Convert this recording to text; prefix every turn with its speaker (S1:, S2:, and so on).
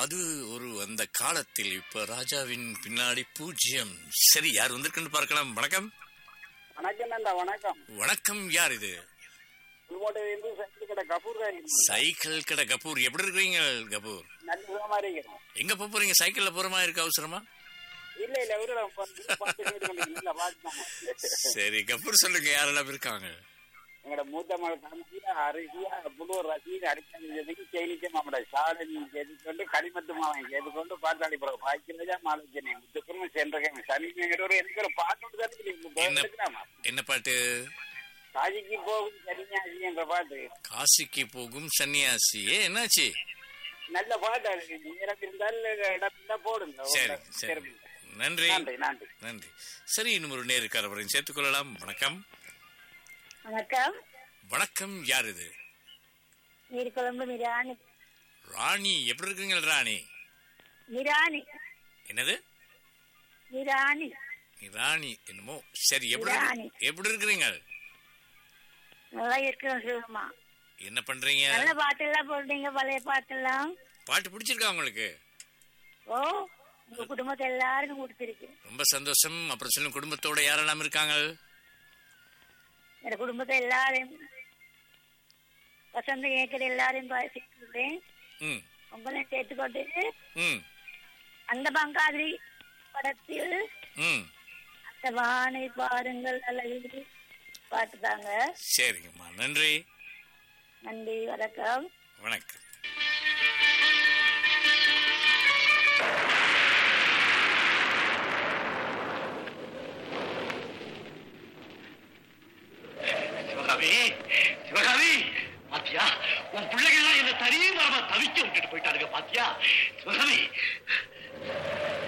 S1: அது ஒரு அந்த காலத்தில் இப்ப ராஜாவின் பின்னாடி பூஜ்ஜியம் சரி யார் வந்திருக்குன்னு பார்க்கலாம் வணக்கம்
S2: வணக்கம் நந்தா வணக்கம்
S1: வணக்கம் யார் இது
S2: புதுக்கோட்டையிலிருந்து சைக்கிள் கடை கபூர் தான் இருக்கு.
S1: சைக்கிள் கடை கபூர் எப்படி இருக்கிறீங்க கபூர்
S2: நல்ல சுகமா இருக்கிறோம்
S1: எங்க போப் போறீங்க சைக்கிள்ல போற மாதிரி இருக்கு அவசரமா
S2: இல்ல இல்ல ஒரு பார்த்து இல்ல பாத்துட்டாங்க
S1: சரி கபூர் சொல்லுங்க யாரெல்லாம் இருக்காங்க
S2: எங்களோட மூத்த மகள் தம்பியா அரிசியா புழுவர் ரசீது அடிச்சதுக்கு செய்திக்கும் நம்மளோட சாதனை கேட்டுக்கொண்டு களிமத்து மாவன் கேட்டுக்கொண்டு பார்த்தாடி பிறகு பாய்க்கிறதா மாலோச்சனை முத்துக்குறவும் சென்றகமே சனிங்கிற ஒரு எனக்கு ஒரு பாட்டு
S1: என்ன
S2: தான்
S1: என்ன பாட்டு
S2: காஜிக்கு போகும் சரிஞாசி என்ற பாட்டு
S1: காசிக்கு போகும் சன்னியாசியே என்னாச்சு
S2: நல்ல பாட்டு அது நேரம் இருந்தால் இடம் இருந்தா போடுங்க
S1: சரி சரி நன்றி
S2: நன்றி நன்றி
S1: நன்றி சரி இன்னும் ஒரு நேருக்கார் அவரையும் சேர்த்துக் கொள்ளலாம் வணக்கம்
S3: வணக்கம்
S1: வணக்கம் யார் இது
S3: நீர்குழம்பு மிராணி
S1: ராணி எப்படி இருக்கீங்க ராணி
S3: மிராணி
S1: என்னது
S3: மிராணி
S1: ராணி என்னமோ சரி எப்படி
S3: ராணி.
S1: இருக்கு- எப்படி இருக்கிறீங்க
S3: நல்லா இருக்கிறோம் சுகமா
S1: என்ன பண்றீங்க
S3: நல்ல பாட்டெல்லாம் போடுறீங்க பழைய பாட்டெல்லாம்
S1: பாட்டு பிடிச்சிருக்கா உங்களுக்கு
S3: ஓ உங்க குடும்பத்தை எல்லாருக்கும் கொடுத்துருக்கு
S1: ரொம்ப சந்தோஷம் அப்புறம் சொல்லுங்க குடும்பத்தோட யாரெல்லாம் இருக்காங்க
S3: என் குடும்பத்தை எல்லாரையும் வசந்த ஏக்கர் எல்லாரையும் சேர்த்துக்கிறேன்
S1: ம்
S3: உங்களையும் சேர்த்துக்கொண்டு
S1: ம்
S3: அந்த பங்காதிரி படத்தில்
S1: ம்
S3: அந்த வானை பாருங்கள் அல்லது பாட்டுதாங்க
S1: சரிங்கம்மா நன்றி
S3: நன்றி வணக்கம்
S1: வணக்கம்
S4: சிவகாமி சிவகாமி பாத்தியா உன் பிள்ளைகள்லாம் என்ன தனி மரமா தவிக்க விட்டுட்டு போயிட்டாருங்க பாத்தியா சிவகாமி